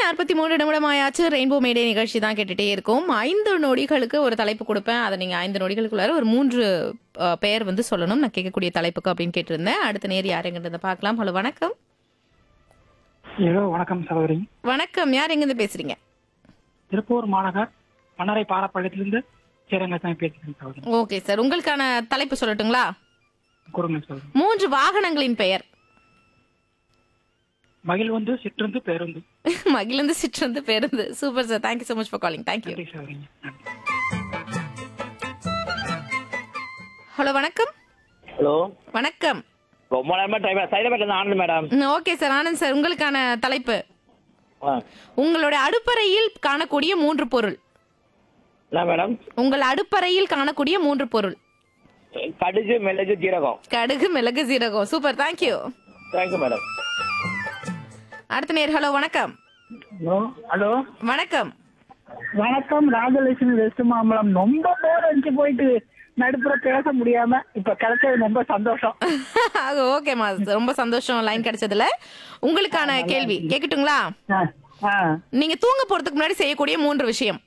நாற்பத்தி மூணு நிமிடம் ஆயாச்சு ரெயின்போ மேடே நிகழ்ச்சி தான் கேட்டுட்டே இருக்கும் ஐந்து நொடிகளுக்கு ஒரு தலைப்பு கொடுப்பேன் அதை நீங்க ஐந்து நொடிகளுக்குள்ளார ஒரு மூன்று அஹ், பெயர் வந்து சொல்லணும் நான் கேட்கக்கூடிய தலைப்புக்கு அப்படின்னு கேட்டிருந்தேன் அடுத்த நேர் யாருங்கிறத பார்க்கலாம் ஹலோ வணக்கம் ஹலோ வணக்கம் சகோதரி வணக்கம் யார் எங்கிருந்து பேசுறீங்க திருப்பூர் மாநகர் மன்னரை பாலப்பள்ளத்திலிருந்து சேரங்கசாமி பேசுகிறேன் சகோதரி ஓகே சார் உங்களுக்கான தலைப்பு சொல்லட்டுங்களா கொடுங்க சகோதரி மூன்று வாகனங்களின் பெயர் மகிழ் வந்து சிற்றுந்து பேருந்து மகிழ்ந்து சிற்றந்து பேருந்து super sir thank you so much for calling thank you நன்றி சகோதரி நன்றி ஹலோ வணக்கம் ஹலோ வணக்கம் ரொம்ப நேரமா டைம் சைதாபேட்டில் இருந்து Anand madam okay sir Anand sir உங்களுக்கான தலைப்பு ஆ உங்களுடைய அடுப்பறையில் காணக்கூடிய மூன்று பொருள் என்ன மேடம் உங்கள் அடுப்பறையில் காணக்கூடிய மூன்று பொருள் கடுகு மிளகு ஜீரகம் கடுகு மிளகு சீரகம் சூப்பர் தேங்க்யூ தேங்க்யூ மேடம் அடுத்த நேர் ஹலோ வணக்கம் ஹலோ ஹலோ வணக்கம் வணக்கம் ராஜலட்சுமி வெஸ்ட் மாம்பலம் ரொம்ப போர் அடிச்சு போயிட்டு நடுப்புற பேச முடியாம இப்ப கிடைச்சது ரொம்ப சந்தோஷம் ஓகேம்மா ரொம்ப சந்தோஷம் லைன் கிடைச்சதுல உங்களுக்கான கேள்வி கேட்கட்டுங்களா ஆ, ஆ. நீங்க தூங்க போறதுக்கு முன்னாடி செய்யக்கூடிய மூன்று விஷயம்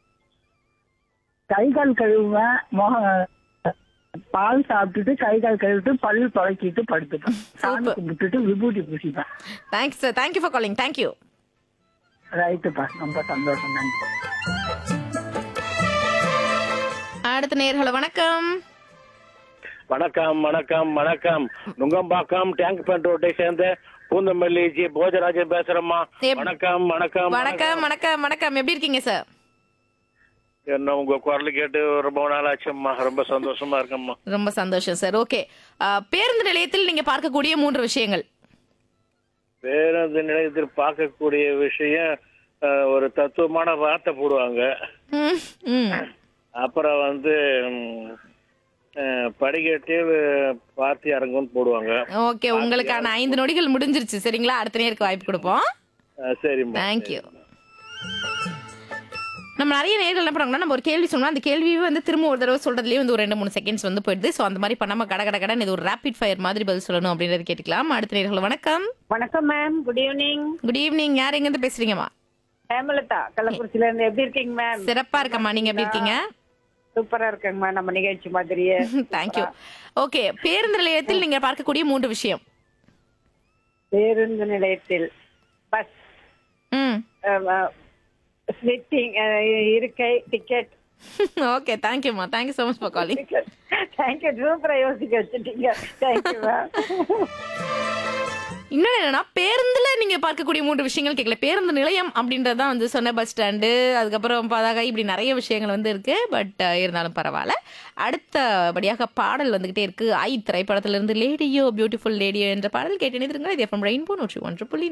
கை கால் கழுவுவேன் முக பால் சாப்பிட்டுட்டு கை கால் கழுவிட்டு பல் துளைக்கிட்டு படுத்துப்பேன் சாமி கும்பிட்டுட்டு விபூதி பூசிப்பேன் thanks sir thank you for calling thank you ரைட்டுப்பா ரொம்ப சந்தோஷம் நன்றி அடுத்த நேர் ஹலோ வணக்கம் வணக்கம் வணக்கம் வணக்கம் நுங்கம்பாக்கம் டேங்க் பண்ட் ரோட்டை சேர்ந்த பூந்தமல்லி ஜி போஜராஜன் பேசுறேம்மா எப்- வணக்கம் வணக்கம் வணக்கம் வணக்கம் வணக்கம் எப்படி இருக்கீங்க சார் என்ன உங்க குரல் கேட்டு ரொம்ப நாள் ஆச்சும்மா ரொம்ப சந்தோஷமா இருக்கம்மா ரொம்ப சந்தோஷம் சார் ஓகே பேருந்து நிலையத்தில் நீங்க பார்க்கக்கூடிய மூன்று விஷயங்கள் பேருந்து நிலையத்தில் பார்க்கக்கூடிய விஷயம் அஹ், ஒரு தத்துவமான வார்த்தை போடுவாங்க ம், ம். அப்புறம் வந்து ம், அஹ், படிக்கட்டில் பார்த்தி அரங்கம்னு போடுவாங்க ஓகே உங்களுக்கான ஐந்து நொடிகள் முடிஞ்சிருச்சு சரிங்களா அடுத்த நேருக்கு வாய்ப்பு கொடுப்போம் அஹ், சரிம்மா தேங்க்யூ நம்ம நிறைய நேர்கள் என்ன பண்ணுறாங்கன்னா நம்ம ஒரு கேள்வி சொன்னோம் அந்த கேள்வியை வந்து திரும்ப ஒரு தடவை சொல்றதுலயே வந்து ஒரு ரெண்டு மூணு செகண்ட்ஸ் வந்து போயிடுது ஸோ அந்த மாதிரி பண்ணாம கட கட கடன் இது ஒரு ரேபிட் ஃபயர் மாதிரி பதில் சொல்லணும் அப்படின்றது கேட்டுக்கலாம் அடுத்த நேர்கள் வணக்கம் வணக்கம் ma'am good evening good evening யார் எங்கேருந்து பேசுறீங்கம்மா ஹேமலதா கள்ளக்குறிச்சில இருந்து எப்படி இருக்கீங்க மேம் சிறப்பா இருக்கம்மா நீங்க எப்படி இருக்கீங்க சூப்பரா இருக்கேங்க மேம் நம்ம நிகழ்ச்சி மாதிரியே தேங்க்யூ ஓகே பேருந்து நிலையத்தில் நீங்க பார்க்கக்கூடிய மூன்று விஷயம் பேருந்து நிலையத்தில் பஸ் ம் ஸ்லிட்டிங் இருக்கை டிக்கெட் ஓகே தேங்க்யூம்மா thank you so much for calling thank you சூப்பரா யோசிக்க வச்சுட்டீங்க தேங்க்யூ மேம் இன்னொன்று என்னன்னா பேருந்துல நீங்க பார்க்கக்கூடிய மூன்று விஷயங்கள் கேட்கல பேருந்து நிலையம் அப்படின்றது தான் வந்து சொன்ன பஸ் ஸ்டாண்டு அதுக்கப்புறம் பதாகை இப்படி நிறைய விஷயங்கள் வந்து இருக்கு பட் இருந்தாலும் பரவாயில்ல அடுத்தபடியாக பாடல் வந்துகிட்டே இருக்கு ஐ திரைப்படத்திலிருந்து லேடியோ பியூட்டிஃபுல் லேடியோ என்ற பாடல் கேட்டு நிறுத்துங்க இது எஃப்எம் ரெயின்போ நூற்றி ஒன்று புள்ளி